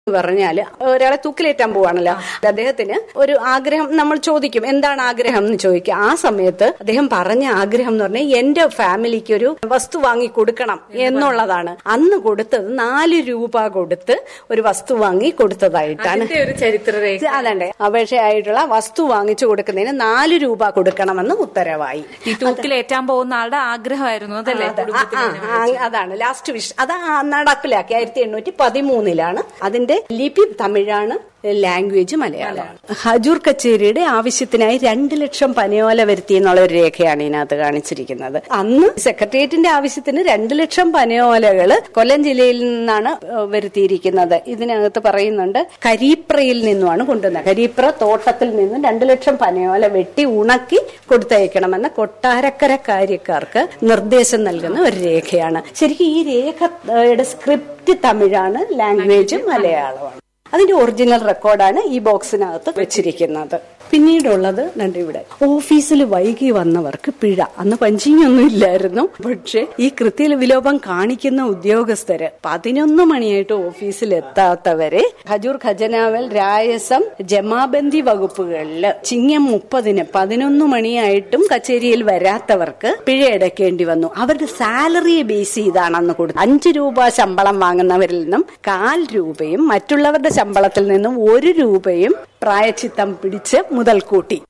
പറഞ്ഞാല് ഒരാളെ തൂക്കിലേറ്റാൻ പോവാണല്ലോ അദ്ദേഹത്തിന് ഒരു ആഗ്രഹം നമ്മൾ ചോദിക്കും എന്താണ് ആഗ്രഹം എന്ന് ചോദിക്കും ആ സമയത്ത് അദ്ദേഹം പറഞ്ഞ ആഗ്രഹം എന്ന് പറഞ്ഞാൽ എന്റെ ഫാമിലിക്ക് ഒരു വസ്തു വാങ്ങി കൊടുക്കണം എന്നുള്ളതാണ് അന്ന് കൊടുത്തത് നാല് രൂപ കൊടുത്ത് ഒരു വസ്തു വാങ്ങി കൊടുത്തതായിട്ടാണ് അതിന്റെ ഒരു ചരിത്രരേഖ അതണ്ടേ അപേക്ഷയായിട്ടുള്ള വസ്തു വാങ്ങിച്ചു കൊടുക്കുന്നതിന് നാല് രൂപ കൊടുക്കണമെന്ന് ഉത്തരവായി ഈ തൂക്കിലേറ്റാൻ പോകുന്ന ആളുടെ ആഗ്രഹമായിരുന്നു അതല്ലേ ആ, ആ, അതാണ് ലാസ്റ്റ് വിഷ് അത് ആ നടപ്പിലാക്കി ആയിരത്തി എണ്ണൂറ്റി പതിമൂന്നിലാണ് അതിന്റെ ലിപി തമിഴാണ് ലാംഗ്വേജ് മലയാളമാണ് ഹജൂർ കച്ചേരിയുടെ ആവശ്യത്തിനായി രണ്ട് ലക്ഷം പനയോല വരുത്തി എന്നുള്ള ഒരു രേഖയാണ് ഇതിനകത്ത് കാണിച്ചിരിക്കുന്നത് അന്ന് സെക്രട്ടേറിയറ്റിന്റെ ആവശ്യത്തിന് രണ്ട് ലക്ഷം പനയോലകള് കൊല്ലം ജില്ലയിൽ നിന്നാണ് ഏഹ്, വരുത്തിയിരിക്കുന്നത് ഇതിനകത്ത് പറയുന്നുണ്ട് കരീപ്രയിൽ നിന്നുമാണ് കൊണ്ടുവന്നത് കരീപ്ര തോട്ടത്തിൽ നിന്നും രണ്ട് ലക്ഷം പനയോല വെട്ടി ഉണക്കി കൊടുത്തയക്കണമെന്ന് കൊട്ടാരക്കര കാര്യക്കാർക്ക് നിർദ്ദേശം നൽകുന്ന ഒരു രേഖയാണ് ശരിക്കും ഈ രേഖയുടെ സ്ക്രിപ്റ്റ് തമിഴാണ് ലാംഗ്വേജ് മലയാളമാണ് അതിന്റെ ഒറിജിനൽ റെക്കോർഡാണ് ഈ ബോക്സിനകത്ത് വെച്ചിരിക്കുന്നത് പിന്നീടുള്ളത് രണ്ട് ഇവിടെ ഓഫീസിൽ വൈകി വന്നവർക്ക് പിഴ അന്ന് പഞ്ചിങ് ഒന്നും ഇല്ലായിരുന്നു പക്ഷെ ഈ കൃത്യ വിലോപം കാണിക്കുന്ന ഉദ്യോഗസ്ഥര് പതിനൊന്ന് മണിയായിട്ട് ഓഫീസിൽ എത്താത്തവരെ ഹജൂർ ഖജനാവൽ രായസം ജമാബന്ദി വകുപ്പുകളിൽ ചിങ്ങം മുപ്പതിന് പതിനൊന്ന് മണിയായിട്ടും കച്ചേരിയിൽ വരാത്തവർക്ക് പിഴ അടയ്ക്കേണ്ടി വന്നു അവരുടെ സാലറിയെ ബേസ് ചെയ്താണ് അന്ന് കൊടുത്തത് അഞ്ച് രൂപ ശമ്പളം വാങ്ങുന്നവരിൽ നിന്നും കാൽ രൂപയും മറ്റുള്ളവരുടെ ശമ്പളത്തിൽ നിന്നും ഒരു രൂപയും പ്രായച്ചിത്തം പിടിച്ച് മുതൽ കൂട്ടി